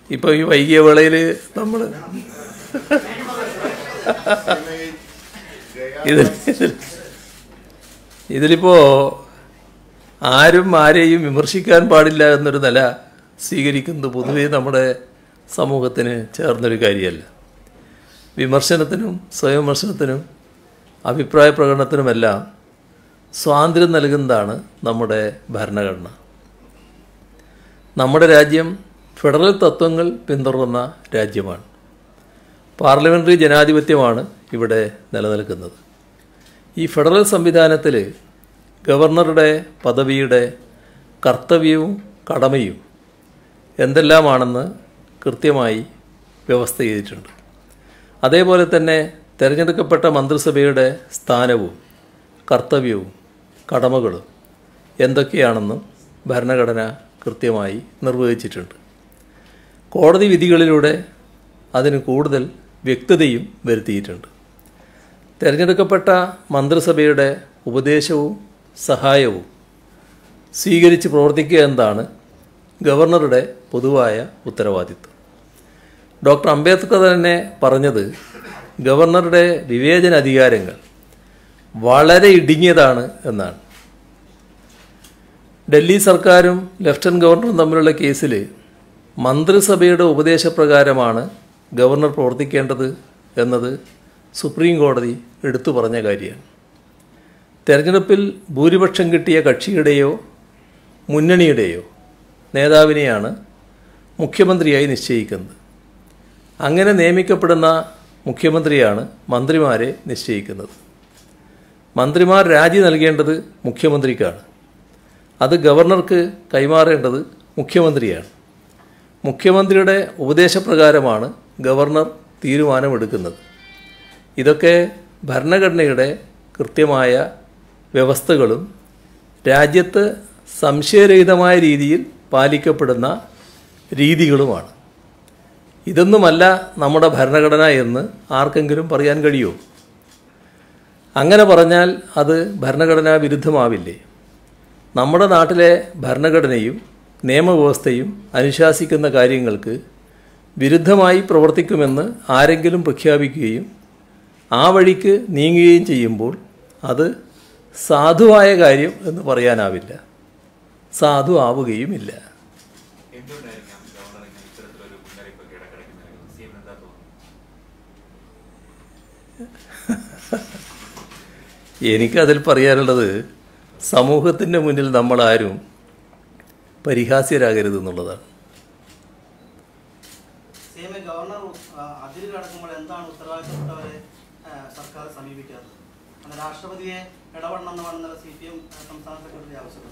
ഇപ്പോൾ ഈ വൈകിയ വേളയിൽ നമ്മൾ ഇതിൽ ഇതിൽ- ഇതിലിപ്പോ ആരും ആരെയും വിമർശിക്കാൻ പാടില്ല എന്നൊരു നില സ്വീകരിക്കുന്നത് പൊതുവേ നമ്മുടെ സമൂഹത്തിന് ചേർന്നൊരു കാര്യമല്ല വിമർശനത്തിനും സ്വയംവിമർശനത്തിനും അഭിപ്രായ പ്രകടനത്തിനുമെല്ലാം സ്വാതന്ത്ര്യം നൽകുന്നതാണ് നമ്മുടെ ഭരണഘടന നമ്മുടെ രാജ്യം ഫെഡറൽ തത്വങ്ങൾ പിന്തുടർന്ന രാജ്യമാണ് പാർലമെൻ്ററി ജനാധിപത്യമാണ് ഇവിടെ നിലനിൽക്കുന്നത് ഈ ഫെഡറൽ സംവിധാനത്തിൽ ഗവർണറുടെ പദവിയുടെ കർത്തവ്യവും കടമയും എന്തെല്ലാമാണെന്ന് കൃത്യമായി വ്യവസ്ഥ ചെയ്തിട്ടുണ്ട് അതേപോലെ തന്നെ തിരഞ്ഞെടുക്കപ്പെട്ട മന്ത്രിസഭയുടെ സ്ഥാനവും കർത്തവ്യവും കടമകളും എന്തൊക്കെയാണെന്നും ഭരണഘടന കൃത്യമായി നിർവഹിച്ചിട്ടുണ്ട് കോടതി വിധികളിലൂടെ അതിന് കൂടുതൽ വ്യക്തതയും വരുത്തിയിട്ടുണ്ട് തിരഞ്ഞെടുക്കപ്പെട്ട മന്ത്രിസഭയുടെ ഉപദേശവും സഹായവും സ്വീകരിച്ച് പ്രവർത്തിക്കുക എന്നതാണ് ഗവർണറുടെ പൊതുവായ ഉത്തരവാദിത്വം ഡോക്ടർ അംബേദ്കർ തന്നെ പറഞ്ഞത് ഗവർണറുടെ വിവേചന അധികാരങ്ങൾ വളരെ ഇടുങ്ങിയതാണ് എന്നാണ് ഡൽഹി സർക്കാരും ലഫ്റ്റനന്റ് ഗവർണറും തമ്മിലുള്ള കേസിൽ മന്ത്രിസഭയുടെ ഉപദേശപ്രകാരമാണ് ഗവർണർ പ്രവർത്തിക്കേണ്ടത് എന്നത് സുപ്രീം കോടതി എടുത്തു പറഞ്ഞ കാര്യമാണ് തെരഞ്ഞെടുപ്പിൽ ഭൂരിപക്ഷം കിട്ടിയ കക്ഷിയുടെയോ മുന്നണിയുടെയോ നേതാവിനെയാണ് മുഖ്യമന്ത്രിയായി നിശ്ചയിക്കുന്നത് അങ്ങനെ നിയമിക്കപ്പെടുന്ന മുഖ്യമന്ത്രിയാണ് മന്ത്രിമാരെ നിശ്ചയിക്കുന്നത് മന്ത്രിമാർ രാജി നൽകേണ്ടത് മുഖ്യമന്ത്രിക്കാണ് അത് ഗവർണർക്ക് കൈമാറേണ്ടത് മുഖ്യമന്ത്രിയാണ് മുഖ്യമന്ത്രിയുടെ ഉപദേശപ്രകാരമാണ് ഗവർണർ തീരുമാനമെടുക്കുന്നത് ഇതൊക്കെ ഭരണഘടനയുടെ കൃത്യമായ വ്യവസ്ഥകളും രാജ്യത്ത് സംശയരഹിതമായ രീതിയിൽ പാലിക്കപ്പെടുന്ന രീതികളുമാണ് ഇതൊന്നുമല്ല നമ്മുടെ ഭരണഘടന എന്ന് ആർക്കെങ്കിലും പറയാൻ കഴിയുമോ അങ്ങനെ പറഞ്ഞാൽ അത് ഭരണഘടനാ വിരുദ്ധമാവില്ലേ നമ്മുടെ നാട്ടിലെ ഭരണഘടനയും നിയമവ്യവസ്ഥയും അനുശാസിക്കുന്ന കാര്യങ്ങൾക്ക് വിരുദ്ധമായി പ്രവർത്തിക്കുമെന്ന് ആരെങ്കിലും പ്രഖ്യാപിക്കുകയും ആ വഴിക്ക് നീങ്ങുകയും ചെയ്യുമ്പോൾ അത് സാധുവായ കാര്യം എന്ന് പറയാനാവില്ല സാധു ആവുകയുമില്ല എന്തുകൊണ്ടായിരിക്കാം ഗവർണർ ഇങ്ങനെ ഇത്തരത്തിലൊരു മുന്നറിയിപ്പൊക്കെ ഇടക്കിടയ്ക്ക് നൽകുന്നത് സി എം എന്താ തോന്നുന്നു എനിക്കതിൽ പറയാനുള്ളത് സമൂഹത്തിൻ്റെ മുന്നിൽ നമ്മളാരും പരിഹാസ്യരാകരുത് എന്നുള്ളതാണ് സിഎം ഗവർണർ ആ, അതിര് കടക്കുമ്പോൾ എന്താണ് ഉത്തരവാദിത്തപ്പെട്ടവരെ ആ, സർക്കാർ സമീപിക്കാത്തത് അന്ന് രാഷ്ട്രപതിയെ ഇടപെടണമെന്നാണ് സി പി എം സംസ്ഥാന സെക്രട്ടറി ആവശ്യപ്പെട്ടത്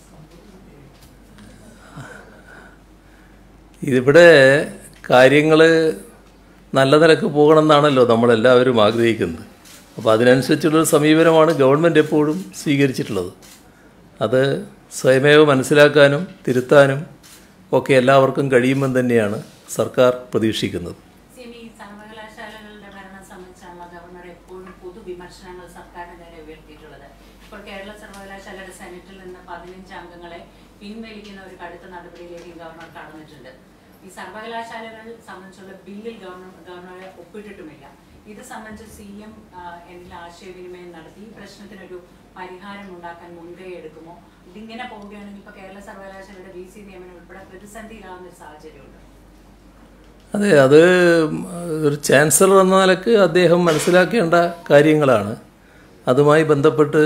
ഇതിവിടെ കാര്യങ്ങൾ നല്ല നിലക്ക് പോകണമെന്നാണല്ലോ നമ്മളെല്ലാവരും ആഗ്രഹിക്കുന്നത് അപ്പോൾ അതിനനുസരിച്ചുള്ളൊരു സമീപനമാണ് ഗവൺമെൻറ് എപ്പോഴും സ്വീകരിച്ചിട്ടുള്ളത് അത് സ്വയമേവ മനസ്സിലാക്കാനും തിരുത്താനും ഒക്കെ എല്ലാവർക്കും കഴിയുമെന്ന് തന്നെയാണ് സർക്കാർ പ്രതീക്ഷിക്കുന്നത് സിമി സർവകലാശാലകളുടെ ഭരണം സംബന്ധിച്ചാണല്ലോ ഗവർണർ എപ്പോഴും പൊതുവിമർശനങ്ങൾ സർക്കാരിന് നേരെ ഉയർത്തിയിട്ടുള്ളത് ഇപ്പോൾ കേരള സർവകലാശാലയുടെ സെനറ്റിൽ നിന്ന് പതിനഞ്ച് അംഗങ്ങളെ പിൻവലിക്കുന്ന ഒരു കടുത്ത നടപടിയിലേക്ക് ഗവർണർ കടന്നിട്ടുണ്ട് ഈ സർവകലാശാലകൾ സംബന്ധിച്ചുള്ള ബില്ലിൽ ഗവർണർ ഗവർണറെ ഒപ്പിട്ടിട്ടുമില്ല ഇത് സംബന്ധിച്ച് സി എം എന്തെങ്കിലും ആശയവിനിമയം നടത്തി ഈ പ്രശ്നത്തിനൊരു പരിഹാരം ഉണ്ടാക്കാൻ മുൻകൈ എടുക്കുമോ ഇതിങ്ങനെ പോവുകയാണെങ്കിൽ ഇപ്പൊ കേരള സർവകലാശാലയുടെ വി സി നിയമനം ഉൾപ്പെടെ പ്രതിസന്ധിയിലാവുന്ന ഒരു സാഹചര്യമുണ്ട് അതെ അത് ഒരു ചാൻസലർ എന്ന നിലക്ക് അദ്ദേഹം മനസ്സിലാക്കേണ്ട കാര്യങ്ങളാണ് അതുമായി ബന്ധപ്പെട്ട്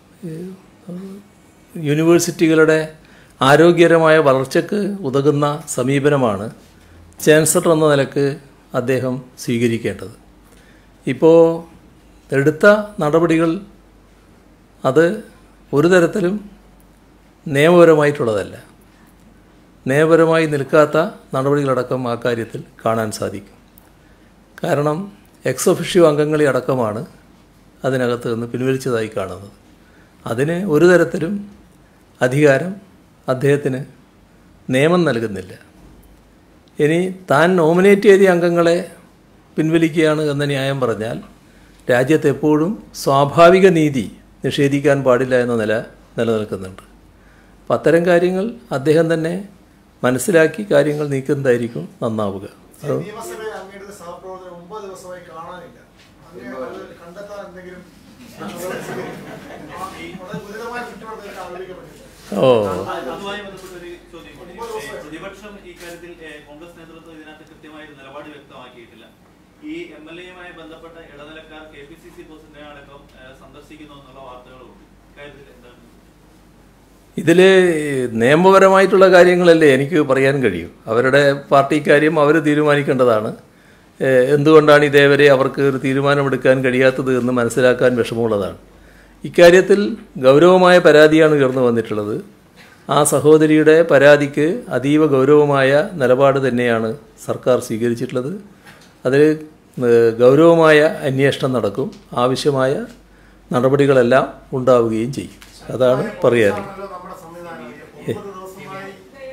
യൂണിവേഴ്സിറ്റികളുടെ ആരോഗ്യകരമായ വളർച്ചയ്ക്ക് ഉതകുന്ന സമീപനമാണ് ചാൻസലർ എന്ന നിലക്ക് അദ്ദേഹം സ്വീകരിക്കേണ്ടത് ഇപ്പോൾ എടുത്ത നടപടികൾ അത് ഒരു തരത്തിലും നിയമപരമായിട്ടുള്ളതല്ല നിയമപരമായി നിൽക്കാത്ത നടപടികളടക്കം ആ കാര്യത്തിൽ കാണാൻ സാധിക്കും കാരണം എക്സ് ഒഫിഷ്യോ അംഗങ്ങളെ അടക്കമാണ് അതിനകത്ത് നിന്ന് പിൻവലിച്ചതായി കാണുന്നത് അതിന് ഒരു തരത്തിലും അധികാരം അദ്ദേഹത്തിന് നിയമം നൽകുന്നില്ല ഇനി താൻ നോമിനേറ്റ് ചെയ്ത അംഗങ്ങളെ പിൻവലിക്കുകയാണ് എന്ന ന്യായം പറഞ്ഞാൽ രാജ്യത്ത് എപ്പോഴും സ്വാഭാവിക നീതി നിഷേധിക്കാൻ പാടില്ല എന്ന നില നിലനിൽക്കുന്നുണ്ട് അപ്പം അത്തരം കാര്യങ്ങൾ അദ്ദേഹം തന്നെ മനസ്സിലാക്കി കാര്യങ്ങൾ നീക്കുന്നതായിരിക്കും നന്നാവുക അത് നിയമസഭയിൽ അങ്ങയുടെ സഹപ്രവർത്തകർ ഒമ്പത് ദിവസമായി കാണാനില്ല അങ്ങനെ അത് കണ്ടെത്താൻ എന്തെങ്കിലും നടപടി സ്വീകരിക്കും? ആ, ഈ വളരെ ഗുരുതരമായ കുറ്റപ്പെടുത്തൽ ആരോപിക്കപ്പെട്ടിട്ടുണ്ട് ഓ അതുമായി ബന്ധപ്പെട്ട ഒരു ചോദ്യം കൂടി ഏഹ് പ്രതിപക്ഷം ഈ കാര്യത്തിൽ ഏഹ് കോൺഗ്രസ് നേതൃത്വം ഇതിനകത്ത് കൃത്യമായ ഒരു നിലപാട് വ്യക്തമാക്കിയിട്ടില്ല ഈ എം എൽ എയുമായി ബന്ധപ്പെട്ട ഇടനിലക്കാർ കെ പി സി സി പ്രസിഡന്റിനെ അടക്കം ഏഹ് സന്ദർശിക്കുന്നു എന്നുള്ള വാർത്തകളുണ്ട് ഇക്കാര്യത്തിൽ എന്താണ് ഇതിൽ നിയമപരമായിട്ടുള്ള കാര്യങ്ങളല്ലേ എനിക്ക് പറയാൻ കഴിയൂ അവരുടെ പാർട്ടി കാര്യം അവർ തീരുമാനിക്കേണ്ടതാണ് ഏഹ് എന്തുകൊണ്ടാണ് ഇതേവരെ അവർക്ക് ഒരു തീരുമാനമെടുക്കാൻ കഴിയാത്തത് എന്ന് മനസ്സിലാക്കാൻ വിഷമമുള്ളതാണ് ഇക്കാര്യത്തിൽ ഗൗരവമായ പരാതിയാണ് ഉയർന്നു വന്നിട്ടുള്ളത് ആ സഹോദരിയുടെ പരാതിക്ക് അതീവ ഗൗരവമായ നിലപാട് തന്നെയാണ് സർക്കാർ സ്വീകരിച്ചിട്ടുള്ളത് അതിൽ ഏഹ് ഗൗരവമായ അന്വേഷണം നടക്കും ആവശ്യമായ നടപടികളെല്ലാം ഉണ്ടാവുകയും ചെയ്യും അതാണ് പറയാനുള്ളത് ഇതാണല്ലോ നമ്മുടെ സംവിധാനം ഒമ്പത് ദിവസമായി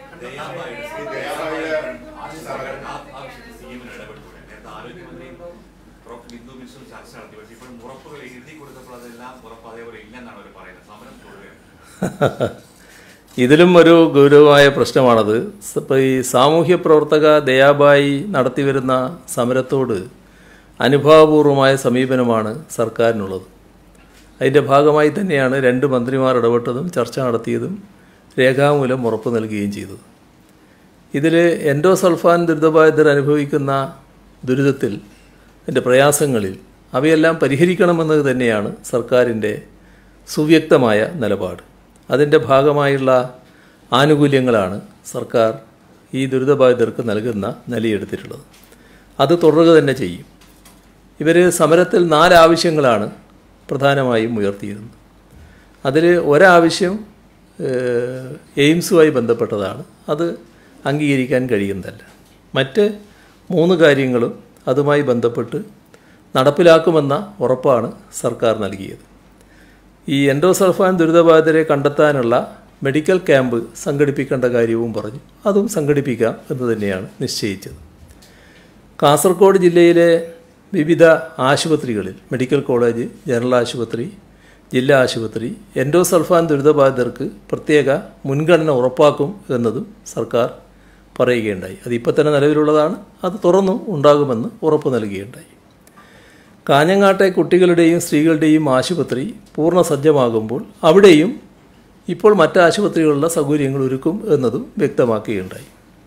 സിഎമ്മിന് ഇടപെട്ടുകൂടെ നേരത്തെ ആരോഗ്യമന്ത്രിയും ഡോക്ടർ ബിന്ദു മിശ്രും ചർച്ച നടത്തി പക്ഷേ ഇപ്പോൾ ഉറപ്പുകൾ എഴുതി കൊടുത്തപ്പോൾ അതെല്ലാം ഉറപ്പ് അതേപോലെ ഇല്ലെന്നാണ് അവർ പറയുന്നത് സമരം തുടരുകയാണ് ഇതിലും ഒരു ഗൗരവമായ പ്രശ്നമാണത് സ- ഇപ്പൊ ഈ സാമൂഹ്യ പ്രവർത്തക ദയാബായി നടത്തിവരുന്ന സമരത്തോട് അനുഭാവപൂർവമായ സമീപനമാണ് സർക്കാരിനുള്ളത് അതിൻ്റെ ഭാഗമായി തന്നെയാണ് രണ്ട് മന്ത്രിമാർ ഇടപെട്ടതും ചർച്ച നടത്തിയതും രേഖാമൂലം ഉറപ്പ് നൽകുകയും ചെയ്തത് ഇതിൽ എൻഡോസൾഫാൻ ദുരിതബാധിതർ അനുഭവിക്കുന്ന ദുരിതത്തിൽ അതിൻ്റെ പ്രയാസങ്ങളിൽ അവയെല്ലാം പരിഹരിക്കണമെന്നത് തന്നെയാണ് സർക്കാരിൻ്റെ സുവ്യക്തമായ നിലപാട് അതിൻ്റെ ഭാഗമായുള്ള ആനുകൂല്യങ്ങളാണ് സർക്കാർ ഈ ദുരിതബാധിതർക്ക് നൽകുന്ന നിലയെടുത്തിട്ടുള്ളത് അത് തുടരുക തന്നെ ചെയ്യും ഇവർ സമരത്തിൽ നാലാവശ്യങ്ങളാണ് പ്രധാനമായും ഉയർത്തിയിരുന്നത് അതിൽ ഒരാവശ്യം ഏഹ്, എയിംസുമായി ബന്ധപ്പെട്ടതാണ് അത് അംഗീകരിക്കാൻ കഴിയുന്നതല്ല മറ്റ് മൂന്ന് കാര്യങ്ങളും അതുമായി ബന്ധപ്പെട്ട് നടപ്പിലാക്കുമെന്ന ഉറപ്പാണ് സർക്കാർ നൽകിയത് ഈ എൻഡോസൾഫാൻ ദുരിതബാധിതരെ കണ്ടെത്താനുള്ള മെഡിക്കൽ ക്യാമ്പ് സംഘടിപ്പിക്കേണ്ട കാര്യവും പറഞ്ഞു അതും സംഘടിപ്പിക്കാം എന്ന് തന്നെയാണ് നിശ്ചയിച്ചത് കാസർഗോഡ് ജില്ലയിലെ വിവിധ ആശുപത്രികളിൽ മെഡിക്കൽ കോളേജ് ജനറൽ ആശുപത്രി ജില്ലാ ആശുപത്രി എൻഡോസൾഫാൻ ദുരിതബാധിതർക്ക് പ്രത്യേക മുൻഗണന ഉറപ്പാക്കും എന്നതും സർക്കാർ പറയുകയുണ്ടായി അതിപ്പോൾ തന്നെ നിലവിലുള്ളതാണ് അത് തുറന്നും ഉണ്ടാകുമെന്ന് ഉറപ്പ് നൽകുകയുണ്ടായി കാഞ്ഞങ്ങാട്ടെ കുട്ടികളുടെയും സ്ത്രീകളുടെയും ആശുപത്രി പൂർണ്ണ സജ്ജമാകുമ്പോൾ അവിടെയും ഇപ്പോൾ മറ്റ് ആശുപത്രികളിലുള്ള സൗകര്യങ്ങൾ ഒരുക്കും എന്നതും വ്യക്തമാക്കുകയുണ്ടായി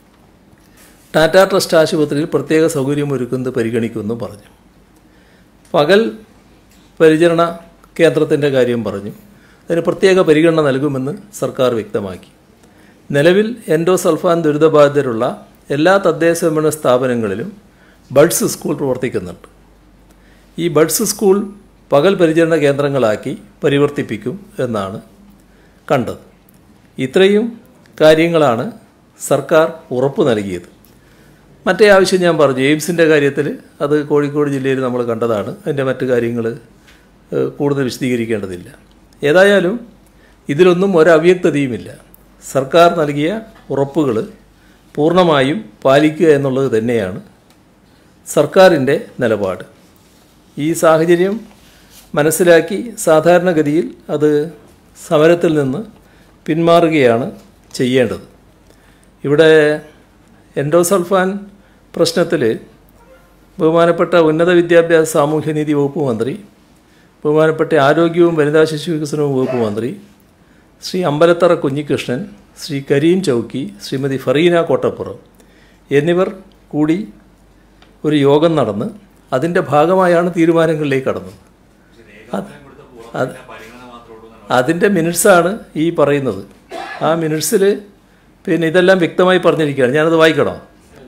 ടാറ്റ ട്രസ്റ്റ് ആശുപത്രിയിൽ പ്രത്യേക സൗകര്യം ഒരുക്കുന്നത് പരിഗണിക്കുമെന്നും പറഞ്ഞു പകൽ പരിചരണ കേന്ദ്രത്തിൻ്റെ കാര്യം പറഞ്ഞു അതിന് പ്രത്യേക പരിഗണന നൽകുമെന്ന് സർക്കാർ വ്യക്തമാക്കി നിലവിൽ എൻഡോസൾഫാൻ ദുരിതബാധിതരുള്ള എല്ലാ തദ്ദേശ ഭരണ സ്ഥാപനങ്ങളിലും ബഡ്സ് സ്കൂൾ പ്രവർത്തിക്കുന്നുണ്ട് ഈ ബഡ്സ് സ്കൂൾ പകൽ പരിചരണ കേന്ദ്രങ്ങളാക്കി പരിവർത്തിപ്പിക്കും എന്നാണ് കണ്ടത് ഇത്രയും കാര്യങ്ങളാണ് സർക്കാർ ഉറപ്പ് നൽകിയത് മറ്റേ ആവശ്യം ഞാൻ പറഞ്ഞു എയിംസിൻ്റെ കാര്യത്തിൽ അത് കോഴിക്കോട് ജില്ലയിൽ നമ്മൾ കണ്ടതാണ് അതിൻ്റെ മറ്റു കാര്യങ്ങൾ ഏഹ്, കൂടുതൽ വിശദീകരിക്കേണ്ടതില്ല ഏതായാലും ഇതിലൊന്നും ഒരവ്യക്തതയുമില്ല സർക്കാർ നൽകിയ ഉറപ്പുകൾ പൂർണ്ണമായും പാലിക്കുക എന്നുള്ളത് തന്നെയാണ് സർക്കാരിൻ്റെ നിലപാട് ഈ സാഹചര്യം മനസ്സിലാക്കി സാധാരണഗതിയിൽ അത് സമരത്തിൽ നിന്ന് പിന്മാറുകയാണ് ചെയ്യേണ്ടത് ഇവിടെ എൻഡോസൾഫാൻ പ്രശ്നത്തിൽ ബഹുമാനപ്പെട്ട ഉന്നത വിദ്യാഭ്യാസ സാമൂഹ്യനീതി വകുപ്പ് മന്ത്രി ബഹുമാനപ്പെട്ട ആരോഗ്യവും വനിതാ ശിശു വികസനവും വകുപ്പ് മന്ത്രി ശ്രീ അമ്പലത്തറ കുഞ്ഞികൃഷ്ണൻ ശ്രീ കരീം ചൗക്കി ശ്രീമതി ഫറീന കോട്ടപ്പുറം എന്നിവർ കൂടി ഒരു യോഗം നടന്ന് അതിൻ്റെ ഭാഗമായാണ് തീരുമാനങ്ങളിലേക്ക് കടന്നത് അത് അത് പരിഗണന മാത്രമേ ഉള്ളൂ എന്നാണ് അതിൻ്റെ മിനിറ്റ്സാണ് ഈ പറയുന്നത് ആ മിനിറ്റ്സിൽ പിന്നെ ഇതെല്ലാം വ്യക്തമായി പറഞ്ഞിരിക്കുകയാണ് ഞാനത് വായിക്കണോ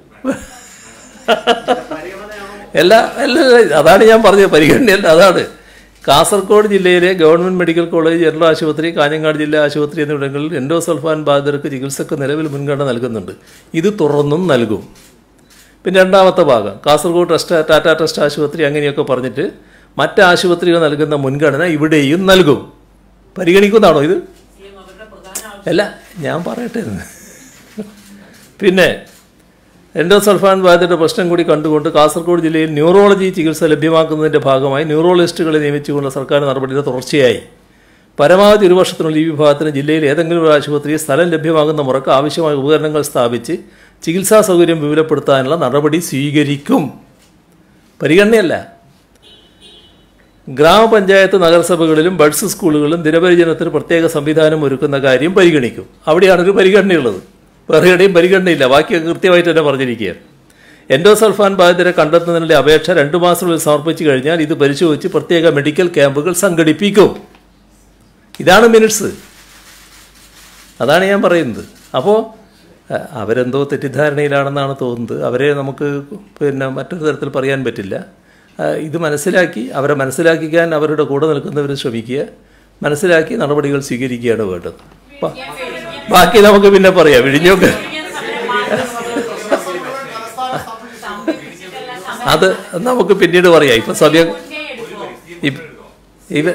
അല്ല അല്ല അല്ല, അതാണ് ഞാൻ പറഞ്ഞത് പരിഗണനയല്ല അതാണ് കാസർഗോഡ് ജില്ലയിലെ ഗവൺമെൻറ് മെഡിക്കൽ കോളേജ് ജനറൽ ആശുപത്രി കാഞ്ഞങ്ങാട് ജില്ലാ ആശുപത്രി എന്നിവിടങ്ങളിൽ എൻഡോസൾഫാൻ ബാധിതർക്ക് ചികിത്സക്ക് നിലവിൽ മുൻഗണന നൽകുന്നുണ്ട് ഇത് തുടർന്നും നൽകും പിന്നെ രണ്ടാമത്തെ ഭാഗം കാസർഗോഡ് ട്രസ്റ്റ് ടാറ്റ ട്രസ്റ്റ് ആശുപത്രി അങ്ങനെയൊക്കെ പറഞ്ഞിട്ട് മറ്റ് ആശുപത്രികൾ നൽകുന്ന മുൻഗണന ഇവിടെയും നൽകും പരിഗണിക്കുന്നതാണോ ഇത് അല്ല ഞാൻ പറയട്ടെ എന്ന്. പിന്നെ എൻഡോസൾഫാൻ ബാധിതരുടെ പ്രശ്നം കൂടി കണ്ടുകൊണ്ട് കാസർഗോഡ് ജില്ലയിൽ ന്യൂറോളജി ചികിത്സ ലഭ്യമാക്കുന്നതിൻ്റെ ഭാഗമായി ന്യൂറോളജിസ്റ്റുകളെ നിയമിച്ചുകൊണ്ടുള്ള സർക്കാർ നടപടിയുടെ തുടർച്ചയായി പരമാവധി ഒരു വർഷത്തിനുള്ളിൽ ഈ വിഭാഗത്തിന് ജില്ലയിൽ ഏതെങ്കിലും ഒരു ആശുപത്രിയിൽ സ്ഥലം ലഭ്യമാകുന്ന മുറക്ക് ആവശ്യമായ ഉപകരണങ്ങൾ സ്ഥാപിച്ച് ചികിത്സാ സൗകര്യം വിപുലപ്പെടുത്താനുള്ള നടപടി സ്വീകരിക്കും പരിഗണനയല്ല ഗ്രാമപഞ്ചായത്ത് നഗരസഭകളിലും ബഡ്സ് സ്കൂളുകളിലും ദിനപരിചരണത്തിന് പ്രത്യേക സംവിധാനം ഒരുക്കുന്ന കാര്യം പരിഗണിക്കും അവിടെയാണ് ഒരു പരിഗണനയുള്ളത് വേറെ എവിടെയും പരിഗണനയില്ല ബാക്കിയൊക്കെ കൃത്യമായിട്ട് തന്നെ പറഞ്ഞിരിക്കുകയാണ് എൻഡോസൾഫാൻ ബാധിതരെ കണ്ടെത്തുന്നതിനുള്ള അപേക്ഷ രണ്ടു മാസത്തിനുള്ളിൽ സമർപ്പിച്ചു കഴിഞ്ഞാൽ ഇത് പരിശോധിച്ച് പ്രത്യേക മെഡിക്കൽ ക്യാമ്പുകൾ സംഘടിപ്പിക്കും ഇതാണ് മിനിറ്റ്സ് അതാണ് ഞാൻ പറയുന്നത് അപ്പോൾ അഹ്, അവരെന്തോ തെറ്റിദ്ധാരണയിലാണെന്നാണ് തോന്നുന്നത് അവരെ നമുക്ക് പിന്നെ മറ്റൊരു തരത്തിൽ പറയാൻ പറ്റില്ല അഹ്, ഇത് മനസ്സിലാക്കി അവരെ മനസ്സിലാക്കിക്കാൻ അവരുടെ കൂടെ നിൽക്കുന്നവർ ശ്രമിക്കുക മനസ്സിലാക്കി നടപടികൾ സ്വീകരിക്കുകയാണ് വേണ്ടത് ബ- ബാക്കി നമുക്ക് പിന്നെ പറയാം വിഴിഞ്ഞൊക്കെ അത് നമുക്ക് പിന്നീട് പറയാം ഇപ്പം സമയം ഇപ്പ- ഇവ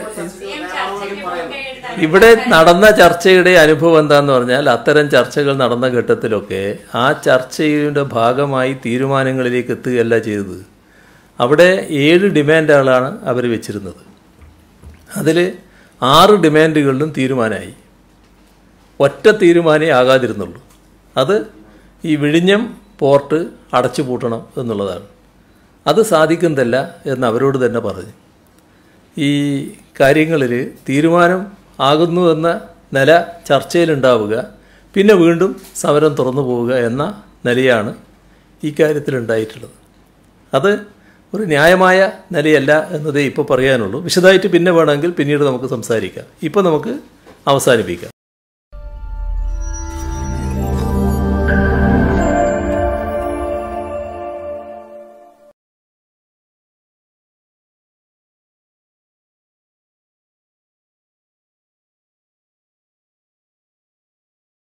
ഇവിടെ നടന്ന ചർച്ചയുടെ അനുഭവം എന്താന്ന് പറഞ്ഞാൽ അത്തരം ചർച്ചകൾ നടന്ന ഘട്ടത്തിലൊക്കെ ആ ചർച്ചയുടെ ഭാഗമായി തീരുമാനങ്ങളിലേക്ക് എത്തുകയല്ല ചെയ്തത് അവിടെ ഏഴ് ഡിമാൻഡുകളാണ് അവർ വെച്ചിരുന്നത് അതിൽ ആറ് ഡിമാൻഡുകളിലും തീരുമാനമായി ഒറ്റ തീരുമാനമേ ആകാതിരുന്നുള്ളൂ അത് ഈ വിഴിഞ്ഞം പോർട്ട് അടച്ചു പൂട്ടണം എന്നുള്ളതാണ് അത് സാധിക്കുന്നതല്ല എന്ന് അവരോട് തന്നെ പറഞ്ഞു ഈ കാര്യങ്ങളിൽ തീരുമാനം ആകുന്നു എന്ന നില ചർച്ചയിലുണ്ടാവുക പിന്നെ വീണ്ടും സമരം തുറന്നു പോവുക എന്ന നിലയാണ് ഈ കാര്യത്തിലുണ്ടായിട്ടുള്ളത് അത് ഒരു ന്യായമായ നിലയല്ല എന്നതേ ഇപ്പോൾ പറയാനുള്ളൂ വിശദമായിട്ട് പിന്നെ വേണമെങ്കിൽ പിന്നീട് നമുക്ക് സംസാരിക്കാം ഇപ്പോൾ നമുക്ക് അവസാനിപ്പിക്കാം